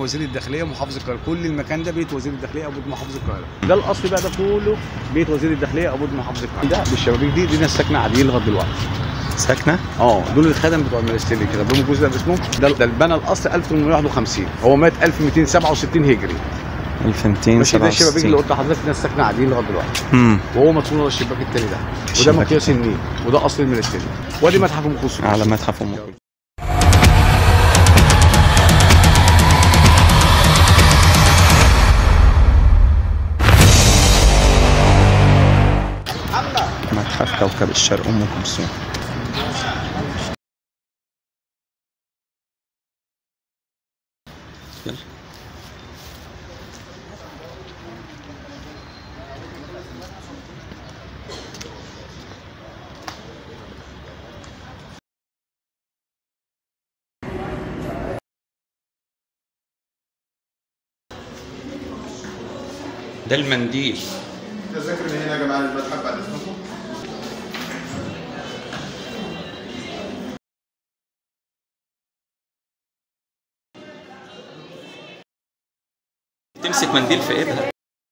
وزير الداخليه ومحافظ القاهره كل المكان ده بيت وزير الداخليه ابو محافظ القاهره ده الاصل بقى ده كله بيت وزير الداخليه ابو محافظ القاهره ده بالشبابيك دي دي ناس ساكنه عاديين لغايه دلوقتي ساكنه اه دول الخدم بتوع المنستيري كده لهم الجزء ده باسمهم ده ده البنى الاصل 1851 هو مات 1267 هجري ماشي ده الشبابيك اللي 1267 قلت لحضرتك ناس ساكنه عاديين لغايه دلوقتي امم وهو مدفون ورا الشباك التاني ده وده الشباك مقياس التاني. النيل وده اصل المنستيري وادي متحف ام كلثوم على متحف ام كلثوم متحف كوكب الشرق ام كلثوم يلا ده المنديل تذاكر من هنا يا جماعه المتحف بعد اذنكم تمسك منديل في ايدها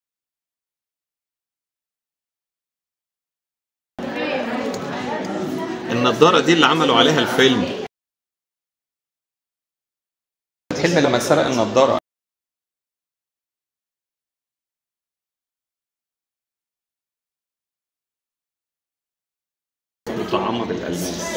النضارة دي اللي عملوا عليها الفيلم حلمي لما سرق النضارة مطعمة بالألماس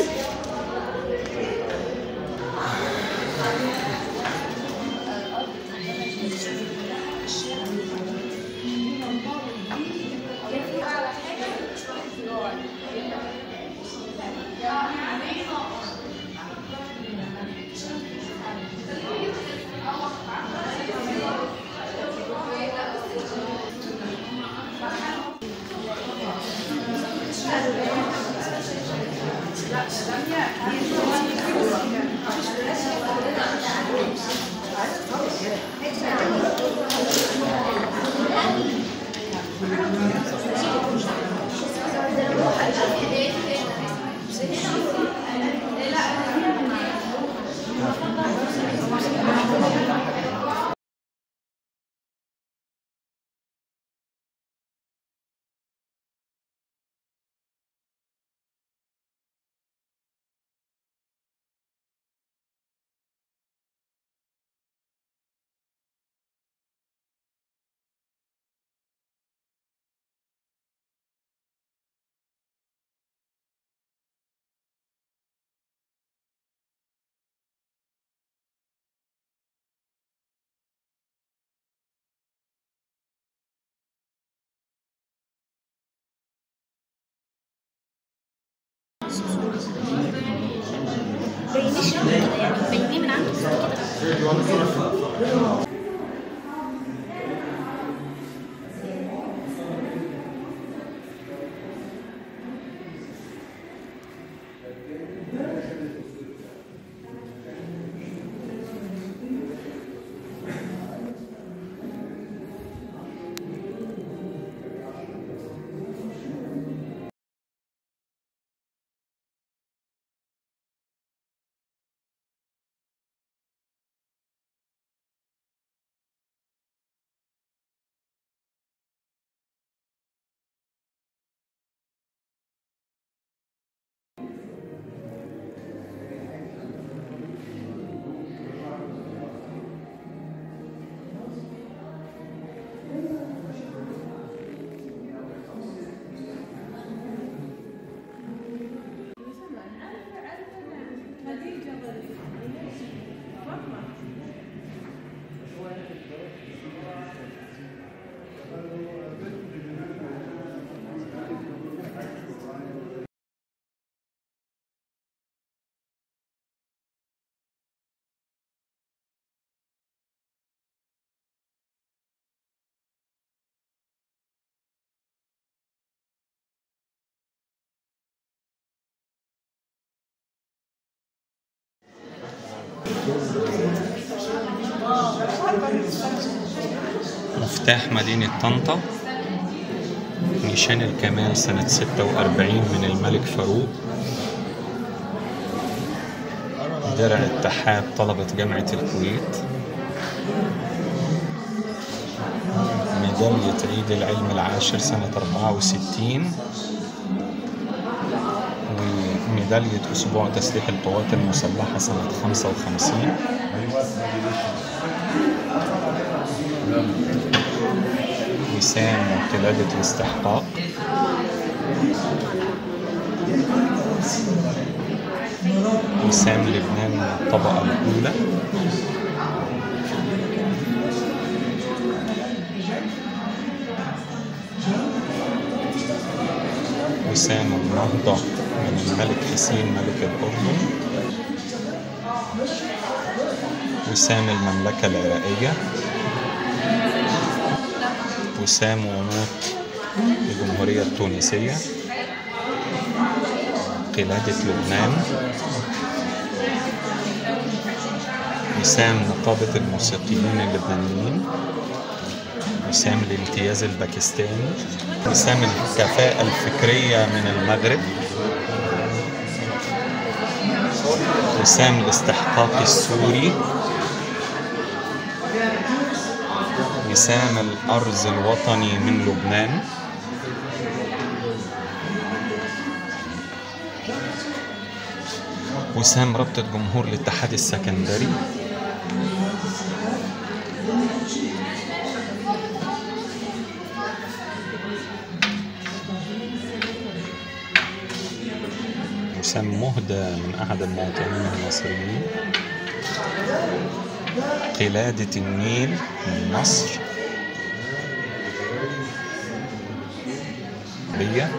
بينيش كده يعني بينيه من عنده كده مفتاح مدينة طنطا نيشان الكمال سنة 46 من الملك فاروق درع اتحاد طلبة جامعة الكويت ميدالية عيد العلم العاشر سنة 64 وميدالية أسبوع تسليح القوات المسلحة سنة 55 وسام قلادة الاستحقاق وسام لبنان من الطبقة الأولى وسام النهضة من الملك حسين ملك الأردن وسام المملكة العراقية وسام ونوط الجمهورية التونسية قلادة لبنان وسام نقابة الموسيقيين اللبنانيين وسام الامتياز الباكستاني وسام الكفاءة الفكرية من المغرب وسام الاستحقاق السوري وسام الأرز الوطني من لبنان وسام رابطة جمهور الاتحاد السكندري وسام مهدى من أحد المواطنين المصريين قلادة النيل من مصر ليا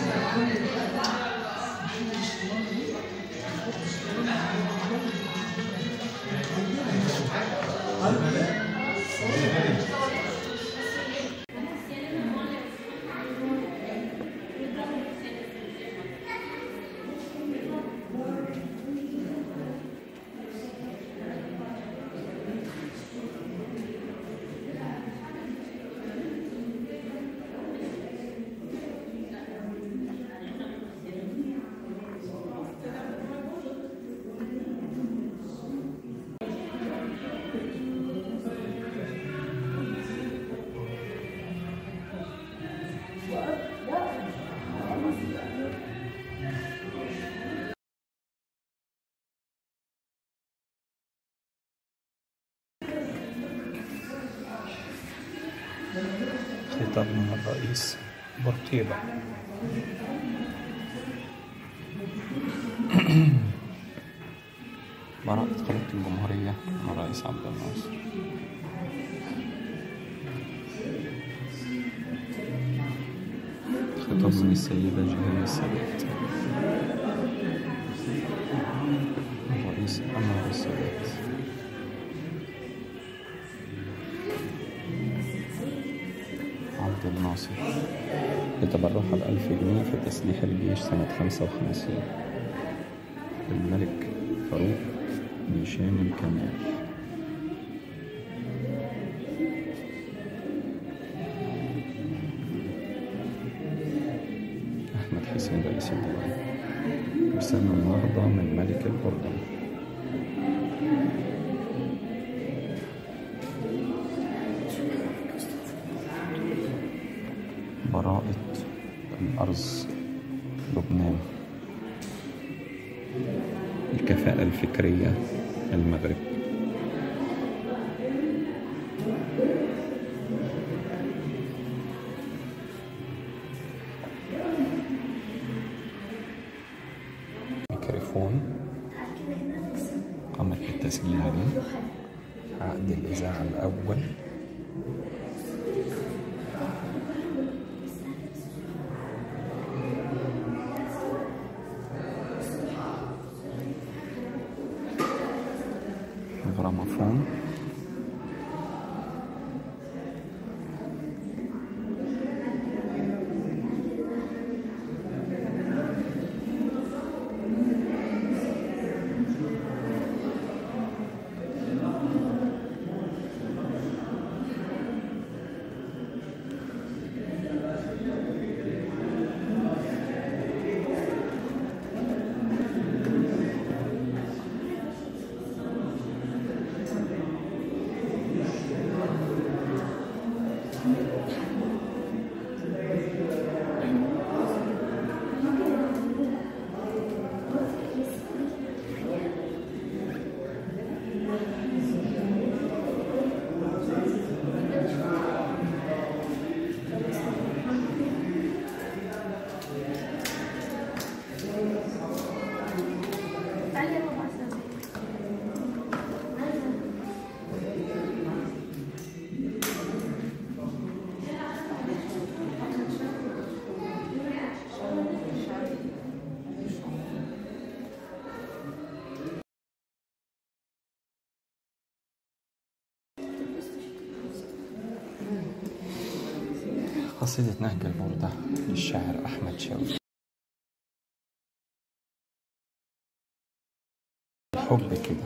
خطاب من الرئيس بورقيبة براءة خليفة الجمهورية من الرئيس عبد الناصر خطاب من السيدة جهية السادات الرئيس أنور السادات عبد الناصر لتبرعها بألف جنيه في تسليح الجيش سنة خمسة وخمسين الملك فاروق نيشان الكمال أحمد حسين رئيس الدولة وسام النهضة من ملك الأردن براءة الأرز لبنان الكفاءة الفكرية المغرب ميكروفون قامت بالتسجيل عليه عقد الإذاعة الأول جراموفون قصيدة نهج البردة للشاعر أحمد شوقي الحب كده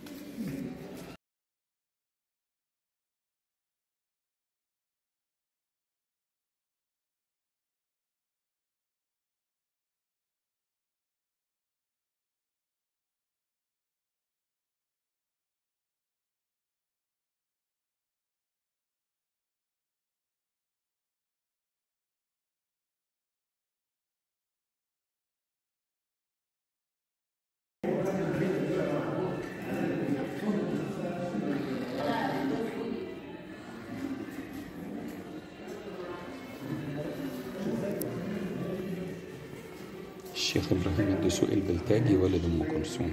الشيخ إبراهيم الدسوقي البلتاجي والد أم كلثوم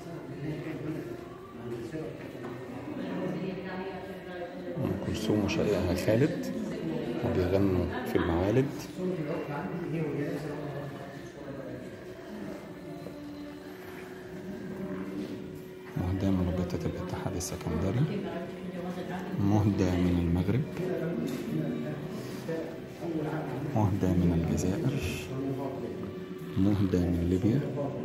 أم كلثوم وشقيقها خالد وبيغنوا في المعالد مهداة من رابطة الاتحاد السكندري مهدى من المغرب مهدى من الجزائر مهدى من ليبيا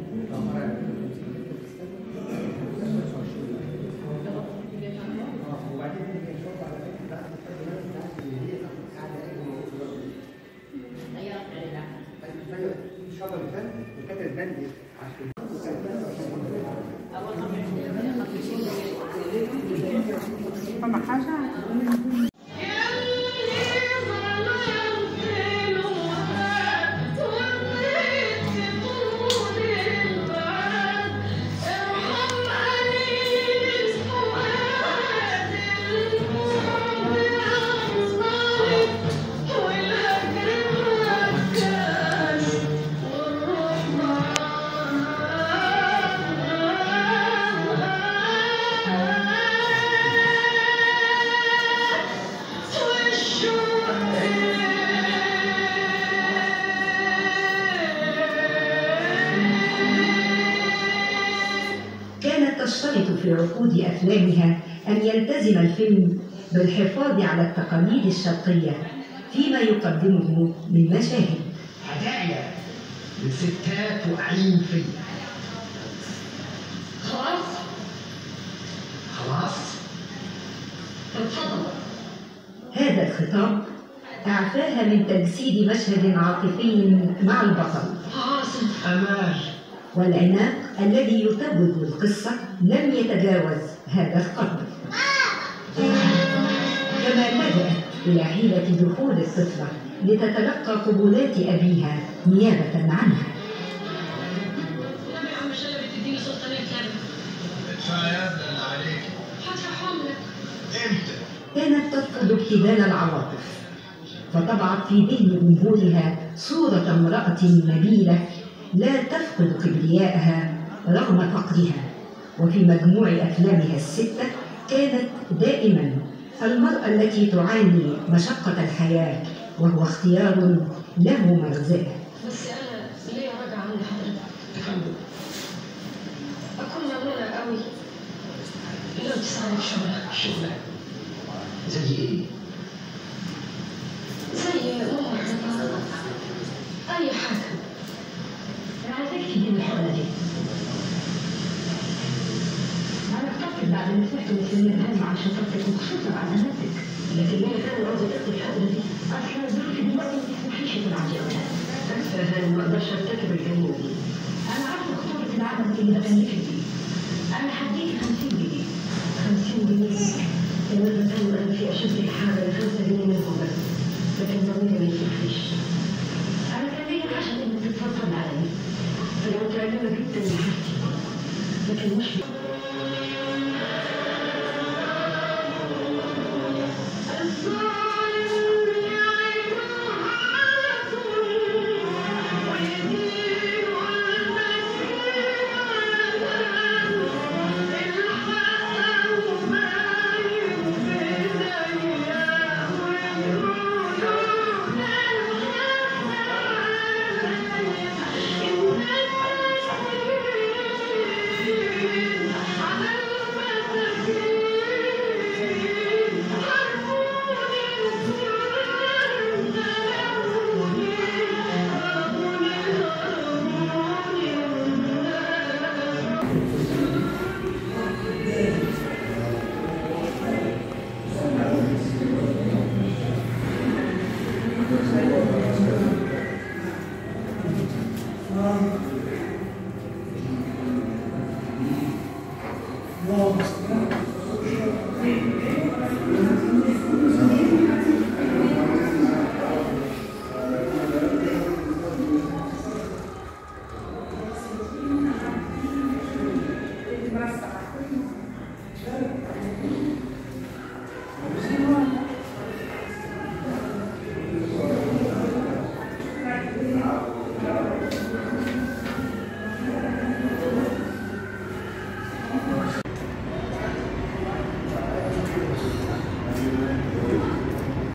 كانت تشترط في عقود أفلامها أن يلتزم الفيلم بالحفاظ على التقاليد الشرقية فيما يقدمه من مشاهد هدايا لستات وعين فيا خلاص خلاص اتفضل هذا الخطاب أعفاها من تجسيد مشهد عاطفي مع البطل عاصف أمال والعناق الذي يتوج القصة لم يتجاوز هذا القدر كما لجأت إلى حيلة دخول الطفلة لتتلقى قبولات أبيها نيابة عنها يا عم شلبي تديني سلطانية كلب ادفع يا ابني اللي عليك هدفعهم لك امتى؟ كانت ترفض ابتذال العواطف فطبعت في ذهن جمهورها صورة امرأة نبيلة لا تفقد كبرياءها رغم فقرها وفي مجموع أفلامها الستة كانت دائما المرأة التي تعاني مشقة الحياة وهو اختيار له مغزاه بس انا ليا رجعة عند حضرتك اكون ممنونة قوي لو تساعدني في شغلك شغلك زي ايه؟ زي ماما اي حاجة أنا عايزاك تجيب الحلقة دي أنا افتكر بعد ما سمعت من فيلم الهام عشان خاطرك وخصوصا على نفسك لكن أنا كان عاوزة تكتب الحلقة دي أصل ظروفي دلوقتي ما تسمحليش يكون عندي أولاد أسفة أنا ما أقدرش أرتكب الجريمة دي أنا عارفة خطورة العمل اللي بغنيك فيه أنا هديك 50 جنيه 50 جنيه لما تقول أنا في أشد الحالة